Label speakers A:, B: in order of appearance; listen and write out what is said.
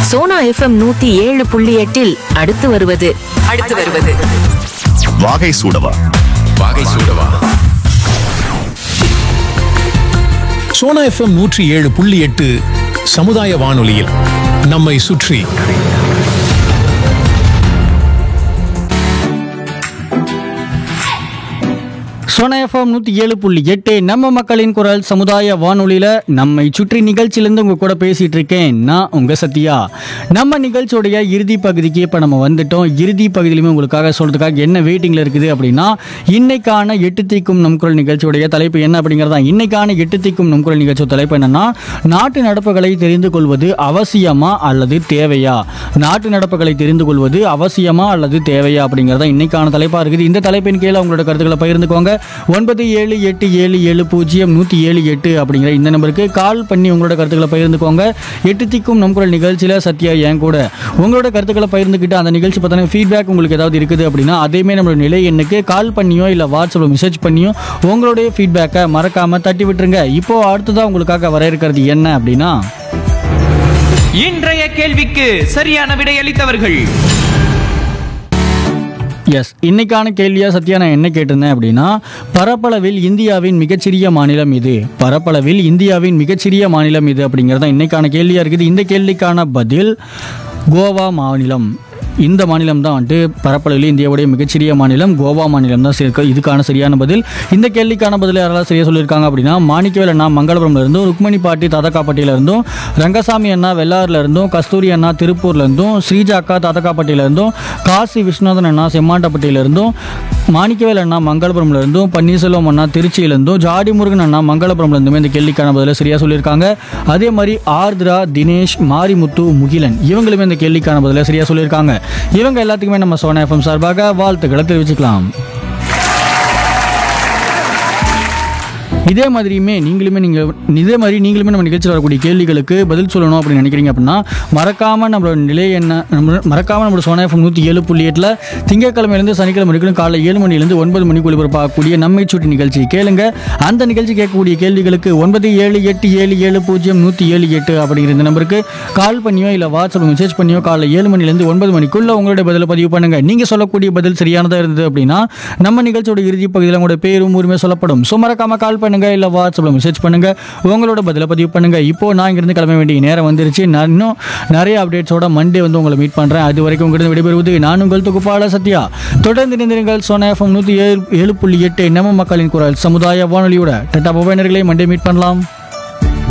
A: Sona FM நூத்தி ஏழு புள்ளி எட்டில் அடுத்து வருவது அடுத்து வருவது
B: வாகை சூடவா
C: வாகை சூடவா
D: சோனா எஃப்எம் நூற்றி ஏழு புள்ளி எட்டு சமுதாய வானொலியில் நம்மை சுற்றி
E: சோனா எஃப்எம் நூற்றி ஏழு புள்ளி எட்டு நம்ம மக்களின் குரல் சமுதாய வானொலியில் நம்மை சுற்றி நிகழ்ச்சியிலேருந்து உங்கள் கூட பேசிகிட்டு இருக்கேன் நான் உங்கள் சத்யா நம்ம நிகழ்ச்சியோடைய இறுதி பகுதிக்கு இப்போ நம்ம வந்துட்டோம் இறுதி பகுதியிலுமே உங்களுக்காக சொல்கிறதுக்காக என்ன வெயிட்டிங்கில் இருக்குது அப்படின்னா இன்னைக்கான எட்டு தீக்கும் நம் குரல் நிகழ்ச்சியோடைய தலைப்பு என்ன அப்படிங்கிறதா இன்னைக்கான எட்டு தீக்கும் நம் குரல் நிகழ்ச்சியோட தலைப்பு என்னன்னா நாட்டு நடப்புகளை தெரிந்து கொள்வது அவசியமா அல்லது தேவையா நாட்டு நடப்புகளை தெரிந்து கொள்வது அவசியமா அல்லது தேவையா அப்படிங்கிறதா இன்னைக்கான தலைப்பாக இருக்குது இந்த தலைப்பின் கீழே உங்களோட கருத்துக்களை பகிர்ந்துக்கோங்க ஒன்பது ஏழு எட்டு ஏழு ஏழு பூஜ்ஜியம் நூற்றி ஏழு எட்டு அப்படிங்கிற இந்த நம்பருக்கு கால் பண்ணி உங்களோட கருத்துக்களை பகிர்ந்துக்கோங்க எட்டு திக்கும் நம் குரல் நிகழ்ச்சியில் சத்யா என் கூட உங்களோட கருத்துக்களை பகிர்ந்துக்கிட்டு அந்த நிகழ்ச்சி பார்த்தோன்னா ஃபீட்பேக் உங்களுக்கு ஏதாவது இருக்குது அப்படின்னா அதேமே நம்மளோட நிலை எண்ணுக்கு கால் பண்ணியோ இல்லை வாட்ஸ்அப்பில் மெசேஜ் பண்ணியோ உங்களுடைய ஃபீட்பேக்கை மறக்காமல் தட்டி விட்டுருங்க இப்போ அடுத்ததாக உங்களுக்காக வர இருக்கிறது என்ன அப்படின்னா
F: இன்றைய கேள்விக்கு சரியான விடையளித்தவர்கள்
E: எஸ் இன்னைக்கான கேள்வியா சத்யா நான் என்ன கேட்டிருந்தேன் அப்படின்னா பரப்பளவில் இந்தியாவின் மிகச்சிறிய மாநிலம் இது பரப்பளவில் இந்தியாவின் மிகச்சிறிய மாநிலம் இது அப்படிங்கிறது தான் இன்னைக்கான கேள்வியா இருக்குது இந்த கேள்விக்கான பதில் கோவா மாநிலம் இந்த மாநிலம் தான் வந்துட்டு பரப்பளவில் இந்தியாவுடைய மிகச்சிறிய மாநிலம் கோவா மாநிலம் தான் சேர்க்க இதுக்கான சரியான பதில் இந்த கேள்விக்கான பதில் யாரெல்லாம் சரியாக சொல்லியிருக்காங்க அப்படின்னா மாணிக்கவேல் அண்ணா மங்களபுரம்ல இருந்தும் ருக்மணி பாட்டி தாதக்காப்பட்டியில இருந்தும் ரங்கசாமி அண்ணா வெள்ளாறுல இருந்தும் கஸ்தூரி அண்ணா திருப்பூர்ல இருந்தும் ஸ்ரீஜா அக்கா தாதக்காப்பட்டியில இருந்தும் காசி விஸ்வநாதன் அண்ணா செம்மாண்டப்பட்டியில இருந்தும் மாணிக்கவேல் அண்ணா மங்களபுரம்ல இருந்தும் பன்னீர்செல்வம் அண்ணா திருச்சியில இருந்தும் ஜாடி முருகன் அண்ணா மங்களபுரம்ல இருந்துமே இந்த கேள்விக்கான பதில சரியா சொல்லியிருக்காங்க அதே மாதிரி ஆர்திரா தினேஷ் மாரிமுத்து முகிலன் இவங்களுமே இந்த கேள்விக்கான பதில சரியா சொல்லியிருக்காங்க இவங்க எல்லாத்துக்குமே நம்ம சோனா எஃப்எம் சார்பாக வாழ்த்துக்களை தெரிவிச்சுக்கலாம் இதே மாதிரியுமே நீங்களுமே நீங்கள் இதே மாதிரி நீங்களுமே நம்ம நிகழ்ச்சியில் வரக்கூடிய கேள்விகளுக்கு பதில் சொல்லணும் அப்படின்னு நினைக்கிறீங்க அப்படின்னா மறக்காமல் நம்மளோட நிலை என்ன நம்ம மறக்காமல் நம்மளோட சோனா எஃப்எம் நூற்றி ஏழு புள்ளி எட்டில் திங்கட்கிழமையிலேருந்து சனிக்கிழமை வரைக்கும் காலை ஏழு மணிலேருந்து ஒன்பது மணிக்கு ஒளிபரப்பாகக்கூடிய நம்மை சுட்டி நிகழ்ச்சி கேளுங்க அந்த நிகழ்ச்சி கேட்கக்கூடிய கேள்விகளுக்கு ஒன்பது ஏழு எட்டு ஏழு ஏழு பூஜ்ஜியம் நூற்றி ஏழு எட்டு அப்படிங்கிற இந்த நம்பருக்கு கால் பண்ணியோ இல்லை வாட்ஸ்அப் மெசேஜ் பண்ணியோ காலை ஏழு மணிலேருந்து ஒன்பது மணிக்குள்ள உங்களுடைய பதிலை பதிவு பண்ணுங்க நீங்கள் சொல்லக்கூடிய பதில் சரியானதாக இருந்தது அப்படின்னா நம்ம நிகழ்ச்சியோட இறுதி பகுதியில் உங்களோட பேரும் ஊருமே சொல்லப்படும் ஸோ மறக்காம கால் பண்ணுங்க இல்லை வாட்ஸ்அப்பில் மெசேஜ் பண்ணுங்க உங்களோட பதிலை பதிவு பண்ணுங்க இப்போ நான் இங்கிருந்து கிளம்ப வேண்டிய நேரம் வந்துருச்சு நான் இன்னும் நிறைய அப்டேட்ஸோட மண்டே வந்து உங்களை மீட் பண்ணுறேன் அது வரைக்கும் உங்களிடம் விடைபெறுவது நான் உங்கள் தொகுப்பாளர் சத்யா தொடர்ந்து இணைந்திருங்கள் சோனா எஃப்எம் நூற்றி ஏழு ஏழு புள்ளி எட்டு நம்ம மக்களின் குரல் சமுதாய வானொலியோட டட்டா பபாயினர்களை மண்டே மீட் பண்ணலாம்